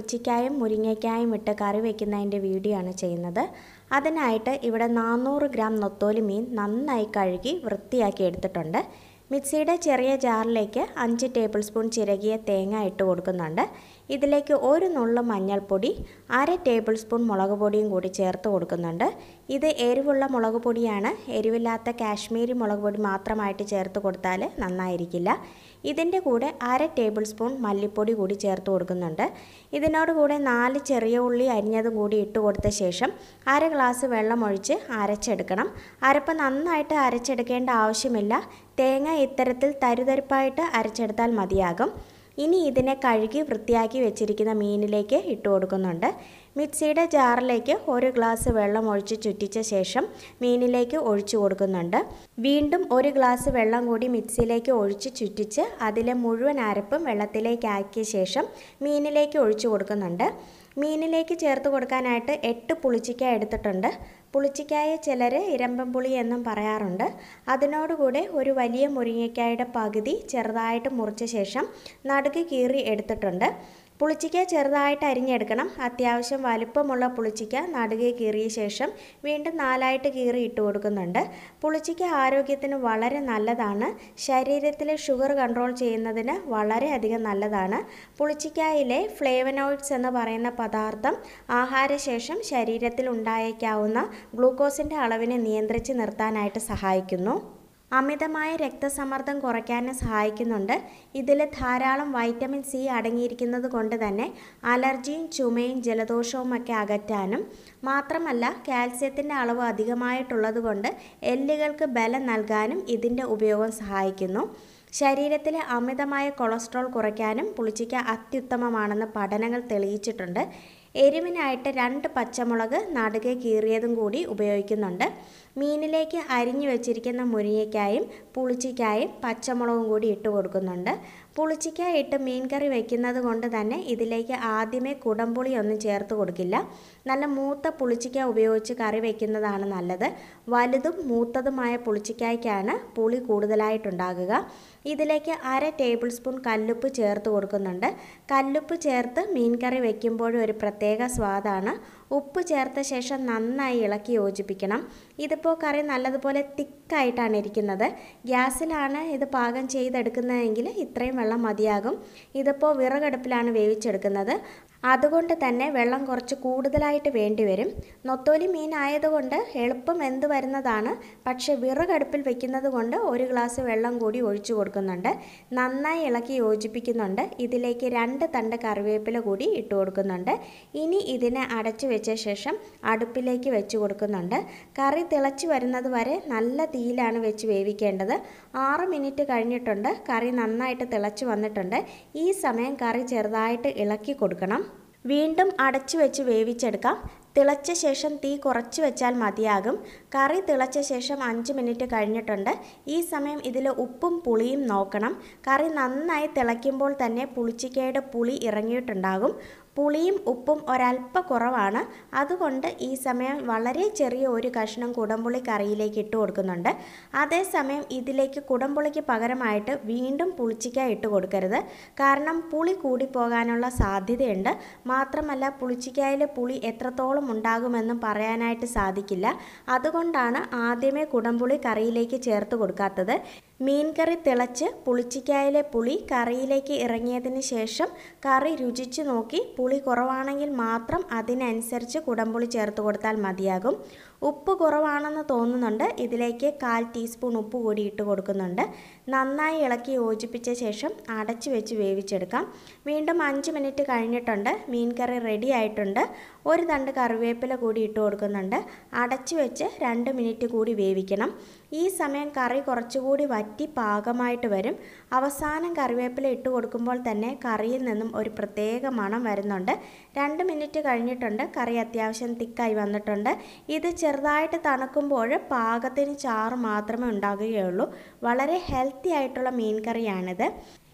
പുളിച്ചിക്കായും മുരിങ്ങയ്ക്കായും ഇട്ട് കറി വെക്കുന്നതിൻ്റെ വീഡിയോ ആണ് ചെയ്യുന്നത് അതിനായിട്ട് ഇവിടെ നാനൂറ് ഗ്രാം നൊത്തോലി മീൻ നന്നായി കഴുകി വൃത്തിയാക്കി എടുത്തിട്ടുണ്ട് മിക്സിയുടെ ചെറിയ ജാറിലേക്ക് അഞ്ച് ടേബിൾ സ്പൂൺ ചിരകിയ തേങ്ങ ഇട്ട് കൊടുക്കുന്നുണ്ട് ഇതിലേക്ക് ഒരു നുള്ളു മഞ്ഞൾപ്പൊടി അര ടേബിൾ സ്പൂൺ മുളക് പൊടിയും കൂടി ചേർത്ത് കൊടുക്കുന്നുണ്ട് ഇത് എരിവുള്ള മുളക് പൊടിയാണ് എരിവില്ലാത്ത കാശ്മീരി മുളക് പൊടി മാത്രമായിട്ട് ചേർത്ത് കൊടുത്താൽ നന്നായിരിക്കില്ല ഇതിൻ്റെ കൂടെ അര ടേബിൾ സ്പൂൺ മല്ലിപ്പൊടി കൂടി ചേർത്ത് കൊടുക്കുന്നുണ്ട് ഇതിനോട് കൂടെ നാല് ചെറിയ ഉള്ളി അരിഞ്ഞതും കൂടി ഇട്ട് കൊടുത്ത ശേഷം അര ഗ്ലാസ് വെള്ളം ഒഴിച്ച് അരച്ചെടുക്കണം അരപ്പ് നന്നായിട്ട് അരച്ചെടുക്കേണ്ട ആവശ്യമില്ല തേങ്ങ ഇത്തരത്തിൽ തരുതരിപ്പായിട്ട് അരച്ചെടുത്താൽ മതിയാകും ഇനി ഇതിനെ കഴുകി വൃത്തിയാക്കി വെച്ചിരിക്കുന്ന മീനിലേക്ക് ഇട്ട് കൊടുക്കുന്നുണ്ട് മിക്സിയുടെ ജാറിലേക്ക് ഒരു ഗ്ലാസ് വെള്ളം ഒഴിച്ച് ചുറ്റിച്ച ശേഷം മീനിലേക്ക് ഒഴിച്ചു കൊടുക്കുന്നുണ്ട് വീണ്ടും ഒരു ഗ്ലാസ് വെള്ളം കൂടി മിക്സിയിലേക്ക് ഒഴിച്ച് ചുറ്റിച്ച് അതിലെ മുഴുവൻ അരപ്പും വെള്ളത്തിലേക്ക് ആക്കിയ ശേഷം മീനിലേക്ക് ഒഴിച്ചു കൊടുക്കുന്നുണ്ട് മീനിലേക്ക് ചേർത്ത് കൊടുക്കാനായിട്ട് എട്ട് പുളിച്ചിക്ക എടുത്തിട്ടുണ്ട് പുളിച്ചിക്കായ ചിലർ ഇരമ്പം പുളി എന്നും പറയാറുണ്ട് അതിനോടുകൂടെ ഒരു വലിയ മുരിങ്ങയ്ക്കായുടെ പകുതി ചെറുതായിട്ട് മുറിച്ച ശേഷം നടുക്ക് കീറി എടുത്തിട്ടുണ്ട് പുളിച്ചിക്ക ചെറുതായിട്ട് അരിഞ്ഞെടുക്കണം അത്യാവശ്യം വലുപ്പമുള്ള പുളിച്ചിക്ക നടുകെ കീറിയ ശേഷം വീണ്ടും നാലായിട്ട് കീറി ഇട്ട് കൊടുക്കുന്നുണ്ട് പുളിച്ചിക്ക ആരോഗ്യത്തിന് വളരെ നല്ലതാണ് ശരീരത്തിലെ ഷുഗർ കൺട്രോൾ ചെയ്യുന്നതിന് വളരെയധികം നല്ലതാണ് പുളിച്ചിക്കായിലെ ഫ്ലേവനോയിഡ്സ് എന്ന് പറയുന്ന പദാർത്ഥം ആഹാരശേഷം ശരീരത്തിൽ ഉണ്ടായേക്കാവുന്ന ഗ്ലൂക്കോസിൻ്റെ അളവിനെ നിയന്ത്രിച്ച് നിർത്താനായിട്ട് സഹായിക്കുന്നു അമിതമായ രക്തസമ്മർദ്ദം കുറയ്ക്കാനും സഹായിക്കുന്നുണ്ട് ഇതിൽ ധാരാളം വൈറ്റമിൻ സി അടങ്ങിയിരിക്കുന്നത് കൊണ്ട് തന്നെ അലർജിയും ചുമയും ജലദോഷവും ഒക്കെ അകറ്റാനും മാത്രമല്ല കാൽസ്യത്തിൻ്റെ അളവ് അധികമായിട്ടുള്ളത് കൊണ്ട് എല്ലുകൾക്ക് ബലം നൽകാനും ഇതിൻ്റെ ഉപയോഗം സഹായിക്കുന്നു ശരീരത്തിലെ അമിതമായ കൊളസ്ട്രോൾ കുറയ്ക്കാനും പുളിച്ചിക്ക അത്യുത്തമമാണെന്ന് പഠനങ്ങൾ തെളിയിച്ചിട്ടുണ്ട് എരിവിനായിട്ട് രണ്ട് പച്ചമുളക് നടുകെ കീറിയതും കൂടി ഉപയോഗിക്കുന്നുണ്ട് മീനിലേക്ക് അരിഞ്ഞു വെച്ചിരിക്കുന്ന മുരിങ്ങയ്ക്കായും പുളിച്ചിക്കായും പച്ചമുളകും കൂടി ഇട്ട് കൊടുക്കുന്നുണ്ട് പുളിച്ചിക്ക ഇട്ട് മീൻ കറി വെക്കുന്നത് കൊണ്ട് തന്നെ ഇതിലേക്ക് ആദ്യമേ കുടംപുളി ഒന്നും ചേർത്ത് കൊടുക്കില്ല നല്ല മൂത്ത പുളിച്ചിക്ക ഉപയോഗിച്ച് കറി വെക്കുന്നതാണ് നല്ലത് വലുതും മൂത്തതുമായ പുളിച്ചിക്കായ്ക്കാണ് പുളി കൂടുതലായിട്ടുണ്ടാകുക ഇതിലേക്ക് അര ടേബിൾ സ്പൂൺ കല്ലുപ്പ് ചേർത്ത് കൊടുക്കുന്നുണ്ട് കല്ലുപ്പ് ചേർത്ത് മീൻ കറി വെക്കുമ്പോഴും ഒരു പ്രത്യേക സ്വാദാണ് ഉപ്പ് ചേർത്ത ശേഷം നന്നായി ഇളക്കി യോജിപ്പിക്കണം ഇതിപ്പോൾ കറി നല്ലതുപോലെ തിക്കായിട്ടാണ് ഇരിക്കുന്നത് ഗ്യാസിലാണ് ഇത് പാകം ചെയ്തെടുക്കുന്നതെങ്കിൽ ഇത്രയും വെള്ളം മതിയാകും ഇതിപ്പോൾ വിറകടുപ്പിലാണ് വേവിച്ചെടുക്കുന്നത് അതുകൊണ്ട് തന്നെ വെള്ളം കുറച്ച് കൂടുതലായിട്ട് വേണ്ടി വരും നൊത്തോലി മീൻ ആയതുകൊണ്ട് എളുപ്പം വെന്ത് വരുന്നതാണ് പക്ഷേ വിറകടുപ്പിൽ വെക്കുന്നത് കൊണ്ട് ഒരു ഗ്ലാസ് വെള്ളം കൂടി ഒഴിച്ചു കൊടുക്കുന്നുണ്ട് നന്നായി ഇളക്കി യോജിപ്പിക്കുന്നുണ്ട് ഇതിലേക്ക് രണ്ട് തണ്ട് കറിവേപ്പില കൂടി ഇട്ട് കൊടുക്കുന്നുണ്ട് ഇനി ഇതിനെ അടച്ചു വെച്ച ശേഷം അടുപ്പിലേക്ക് വെച്ച് കൊടുക്കുന്നുണ്ട് കറി തിളച്ച് വരുന്നത് വരെ നല്ല തീയിലാണ് വെച്ച് വേവിക്കേണ്ടത് ആറ് മിനിറ്റ് കഴിഞ്ഞിട്ടുണ്ട് കറി നന്നായിട്ട് തിളച്ച് വന്നിട്ടുണ്ട് ഈ സമയം കറി ചെറുതായിട്ട് ഇളക്കി കൊടുക്കണം വീണ്ടും അടച്ചു വെച്ച് വേവിച്ചെടുക്കാം തിളച്ച ശേഷം തീ കുറച്ച് വെച്ചാൽ മതിയാകും കറി തിളച്ച ശേഷം അഞ്ച് മിനിറ്റ് കഴിഞ്ഞിട്ടുണ്ട് ഈ സമയം ഇതിൽ ഉപ്പും പുളിയും നോക്കണം കറി നന്നായി തിളയ്ക്കുമ്പോൾ തന്നെ പുളിച്ചിക്കയുടെ പുളി ഇറങ്ങിയിട്ടുണ്ടാകും പുളിയും ഉപ്പും ഒരല്പ കുറവാണ് അതുകൊണ്ട് ഈ സമയം വളരെ ചെറിയ ഒരു കഷ്ണം കുടംപുളി കറിയിലേക്ക് ഇട്ട് കൊടുക്കുന്നുണ്ട് അതേസമയം ഇതിലേക്ക് കുടംപുളിക്ക് പകരമായിട്ട് വീണ്ടും പുളിച്ചിക്ക ഇട്ട് കൊടുക്കരുത് കാരണം പുളി കൂടിപ്പോകാനുള്ള സാധ്യതയുണ്ട് മാത്രമല്ല പുളിച്ചിക്കായിലെ പുളി എത്രത്തോളം ഉണ്ടാകുമെന്നും പറയാനായിട്ട് സാധിക്കില്ല അതുകൊണ്ടാണ് ആദ്യമേ കുടംപുളി കറിയിലേക്ക് ചേർത്ത് കൊടുക്കാത്തത് മീൻ കറി തിളച്ച് പുളിച്ചിക്കായിലെ പുളി കറിയിലേക്ക് ഇറങ്ങിയതിന് ശേഷം കറി രുചിച്ച് നോക്കി പുളി കുറവാണെങ്കിൽ മാത്രം അതിനനുസരിച്ച് കുടംപുളി ചേർത്ത് കൊടുത്താൽ മതിയാകും ഉപ്പ് കുറവാണെന്ന് തോന്നുന്നുണ്ട് ഇതിലേക്ക് കാൽ ടീസ്പൂൺ ഉപ്പ് കൂടി ഇട്ട് കൊടുക്കുന്നുണ്ട് നന്നായി ഇളക്കി യോജിപ്പിച്ച ശേഷം അടച്ചു വെച്ച് വേവിച്ചെടുക്കാം വീണ്ടും അഞ്ച് മിനിറ്റ് കഴിഞ്ഞിട്ടുണ്ട് മീൻ കറി റെഡി ആയിട്ടുണ്ട് ഒരു തണ്ട് കറിവേപ്പില കൂടി ഇട്ട് കൊടുക്കുന്നുണ്ട് അടച്ചു വെച്ച് രണ്ട് മിനിറ്റ് കൂടി വേവിക്കണം ഈ സമയം കറി കുറച്ചുകൂടി വറ്റി പാകമായിട്ട് വരും അവസാനം കറിവേപ്പില ഇട്ട് കൊടുക്കുമ്പോൾ തന്നെ കറിയിൽ നിന്നും ഒരു പ്രത്യേക മണം വരുന്നുണ്ട് രണ്ട് മിനിറ്റ് കഴിഞ്ഞിട്ടുണ്ട് കറി അത്യാവശ്യം തിക്കായി വന്നിട്ടുണ്ട് ഇത് ചെറുതായിട്ട് തണുക്കുമ്പോൾ പാകത്തിന് ചാറ് മാത്രമേ ഉണ്ടാകുകയുള്ളൂ വളരെ ഹെൽത്തി ആയിട്ടുള്ള മീൻ കറിയാണിത്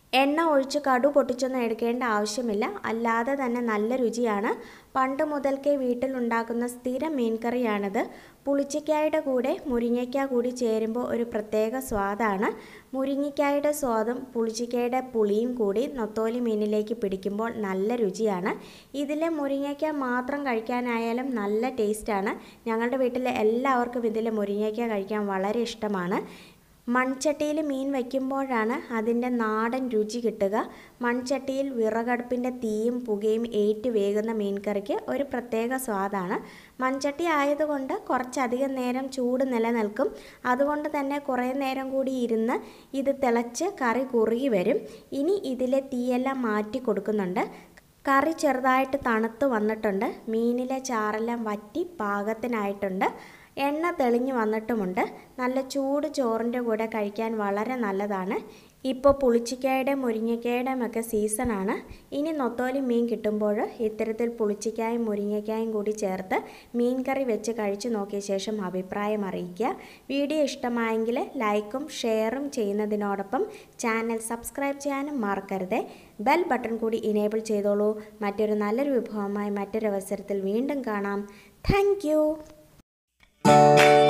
എണ്ണ ഒഴിച്ച് കടു പൊട്ടിച്ചൊന്നും എടുക്കേണ്ട ആവശ്യമില്ല അല്ലാതെ തന്നെ നല്ല രുചിയാണ് പണ്ട് മുതൽക്കേ വീട്ടിലുണ്ടാക്കുന്ന സ്ഥിരം മീൻകറിയാണിത് പുളിച്ചിക്കായുടെ കൂടെ മുരിങ്ങയ്ക്ക കൂടി ചേരുമ്പോൾ ഒരു പ്രത്യേക സ്വാദാണ് മുരിങ്ങയ്ക്കായുടെ സ്വാദും പുളിച്ചിക്കയുടെ പുളിയും കൂടി നൊത്തോലി മീനിലേക്ക് പിടിക്കുമ്പോൾ നല്ല രുചിയാണ് ഇതിലെ മുരിങ്ങയ്ക്ക മാത്രം കഴിക്കാനായാലും നല്ല ടേസ്റ്റാണ് ഞങ്ങളുടെ വീട്ടിലെ എല്ലാവർക്കും ഇതിലെ മുരിങ്ങയ്ക്ക കഴിക്കാൻ വളരെ ഇഷ്ടമാണ് മൺചട്ടിയിൽ മീൻ വയ്ക്കുമ്പോഴാണ് അതിൻ്റെ നാടൻ രുചി കിട്ടുക മൺചട്ടിയിൽ വിറകടുപ്പിൻ്റെ തീയും പുകയും ഏറ്റ് വേകുന്ന മീൻകറിക്ക് ഒരു പ്രത്യേക സ്വാദാണ് മൺചട്ടി ആയതുകൊണ്ട് കുറച്ചധികം നേരം ചൂട് നിലനിൽക്കും അതുകൊണ്ട് തന്നെ കുറേ നേരം കൂടി ഇരുന്ന് ഇത് തിളച്ച് കറി കുറുകി വരും ഇനി ഇതിലെ തീയെല്ലാം മാറ്റി കൊടുക്കുന്നുണ്ട് കറി ചെറുതായിട്ട് തണുത്ത് വന്നിട്ടുണ്ട് മീനിലെ ചാറെല്ലാം വറ്റി പാകത്തിനായിട്ടുണ്ട് എണ്ണ തെളിഞ്ഞു വന്നിട്ടുമുണ്ട് നല്ല ചൂട് ചോറിൻ്റെ കൂടെ കഴിക്കാൻ വളരെ നല്ലതാണ് ഇപ്പോൾ പുളിച്ചിക്കായുടെ മുരിങ്ങയ്ക്കായുടെയും ഒക്കെ സീസണാണ് ഇനി നൊത്തോലി മീൻ കിട്ടുമ്പോൾ ഇത്തരത്തിൽ പുളിച്ചിക്കായും മുരിങ്ങയ്ക്കായും കൂടി ചേർത്ത് മീൻ കറി വെച്ച് കഴിച്ചു നോക്കിയ ശേഷം അഭിപ്രായം അറിയിക്കുക വീഡിയോ ഇഷ്ടമായെങ്കിൽ ലൈക്കും ഷെയറും ചെയ്യുന്നതിനോടൊപ്പം ചാനൽ സബ്സ്ക്രൈബ് ചെയ്യാനും മറക്കരുത് ബെൽ ബട്ടൺ കൂടി ഇനേബിൾ ചെയ്തോളൂ മറ്റൊരു നല്ലൊരു വിഭവമായി മറ്റൊരു അവസരത്തിൽ വീണ്ടും കാണാം താങ്ക്